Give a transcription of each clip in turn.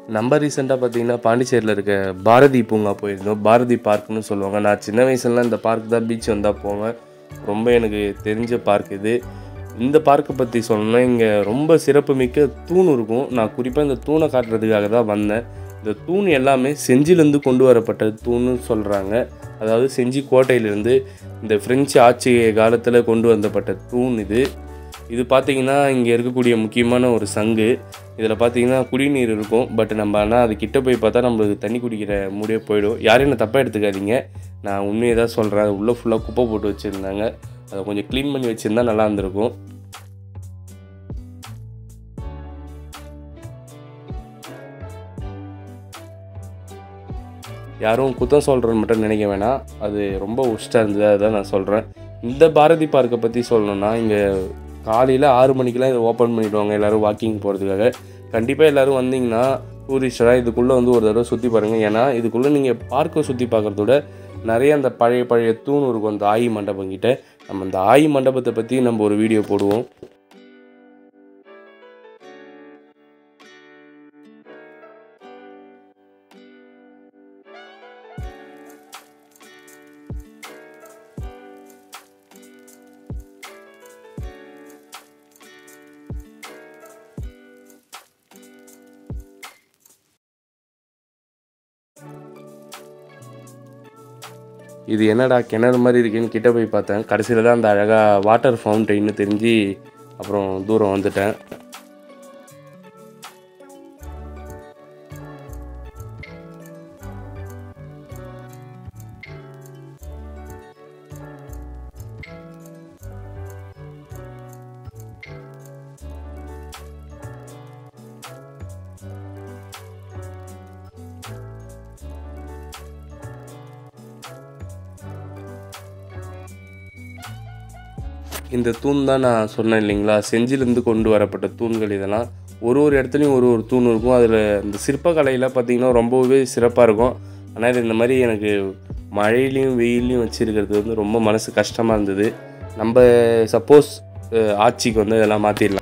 நம்ம ரீசெண்டாக பார்த்தீங்கன்னா பாண்டிச்சேரியில் இருக்க பாரதி பூங்கா போயிருந்தோம் பாரதி பார்க்னு சொல்லுவாங்க நான் சின்ன வயசுலலாம் இந்த பார்க் தான் பீச் வந்தால் போவேன் ரொம்ப எனக்கு தெரிஞ்ச பார்க் இது இந்த பார்க்கை பற்றி சொல்லணும்னா இங்கே ரொம்ப சிறப்புமிக்க தூண் இருக்கும் நான் குறிப்பாக இந்த தூணை காட்டுறதுக்காக தான் வந்தேன் இந்த தூண் எல்லாமே செஞ்சிலேருந்து கொண்டு வரப்பட்ட தூண்னு சொல்கிறாங்க அதாவது செஞ்சி கோட்டையிலேருந்து இந்த பிரெஞ்சு ஆட்சி காலத்தில் கொண்டு வந்தப்பட்ட தூண் இது இது பார்த்தீங்கன்னா இங்கே இருக்கக்கூடிய முக்கியமான ஒரு சங்கு இதில் பார்த்தீங்கன்னா குடிநீர் இருக்கும் பட் நம்ம ஆனால் அது கிட்ட போய் பார்த்தா நம்மளுக்கு தண்ணி குடிக்கிற மூடியே போயிடும் யாரையும் என்ன தப்பாக எடுத்துக்காதீங்க நான் உண்மையை தான் சொல்கிறேன் அது உள்ளே ஃபுல்லாக குப்பை போட்டு வச்சுருந்தாங்க அதை கொஞ்சம் க்ளீன் பண்ணி வச்சுருந்தா நல்லா இருந்திருக்கும் யாரும் குத்தம் சொல்கிறேன்னு மட்டும் நினைக்க வேணாம் அது ரொம்ப ஒஸ்ட்டாக இருந்தது அதுதான் நான் சொல்கிறேன் இந்த பாரதி பார்க்கை பற்றி சொல்லணும்னா இங்கே காலையில் ஆறு மணிக்கெலாம் இதை ஓப்பன் பண்ணிவிடுவாங்க எல்லோரும் வாக்கிங் போகிறதுக்காக கண்டிப்பாக எல்லோரும் வந்தீங்கன்னா டூரிஸ்டராக இதுக்குள்ளே வந்து ஒரு தடவை சுற்றி பாருங்கள் ஏன்னா இதுக்குள்ளே நீங்கள் பார்க்கை சுற்றி பார்க்குறத விட நிறைய அந்த பழைய பழைய தூண் இருக்கும் அந்த ஆயி மண்டபம் கிட்ட நம்ம அந்த ஆயி மண்டபத்தை பற்றி நம்ம ஒரு வீடியோ போடுவோம் இது என்னடா கிணறு மாதிரி இருக்குன்னு கிட்ட போய் பார்த்தேன் கடைசியில் தான் அந்த அழகாக வாட்டர் ஃபவுண்டைன்னு தெரிஞ்சு அப்புறம் தூரம் வந்துட்டேன் இந்த தூண் தான் நான் சொன்னேன் இல்லைங்களா செஞ்சிலேருந்து கொண்டு வரப்பட்ட தூண்கள் இதெல்லாம் ஒரு ஒரு இடத்துலையும் ஒரு ஒரு தூண் இருக்கும் அதில் இந்த சிற்பக்கலையில் பார்த்திங்கன்னா ரொம்பவே சிறப்பாக இருக்கும் ஆனால் இது இந்த மாதிரி எனக்கு மழையிலையும் வெயிலையும் வச்சுருக்கிறது வந்து ரொம்ப மனசு கஷ்டமாக இருந்தது நம்ம சப்போஸ் ஆட்சிக்கு வந்து இதெல்லாம் மாற்றிடலாம்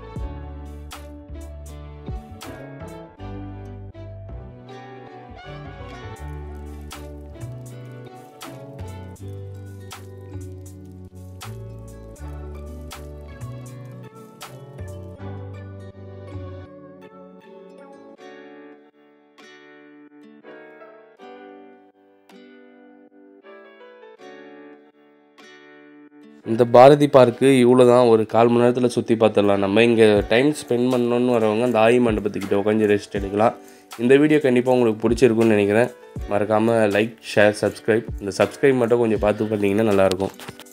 இந்த பாரதி பார்க்கு இவ்வளோ தான் ஒரு கால் மணி நேரத்தில் சுற்றி பார்த்துடலாம் நம்ம இங்கே டைம் ஸ்பெண்ட் பண்ணணுன்னு வரவங்க அந்த ஆயி மண்டபத்துக்கிட்ட உட்காந்து ரெஸ்ட் எடுக்கலாம் இந்த வீடியோ கண்டிப்பாக உங்களுக்கு பிடிச்சிருக்குன்னு நினைக்கிறேன் மறக்காமல் லைக் ஷேர் சப்ஸ்கிரைப் இந்த சப்ஸ்கிரைப் மட்டும் கொஞ்சம் பார்த்து பண்ணிங்கன்னா நல்லாயிருக்கும்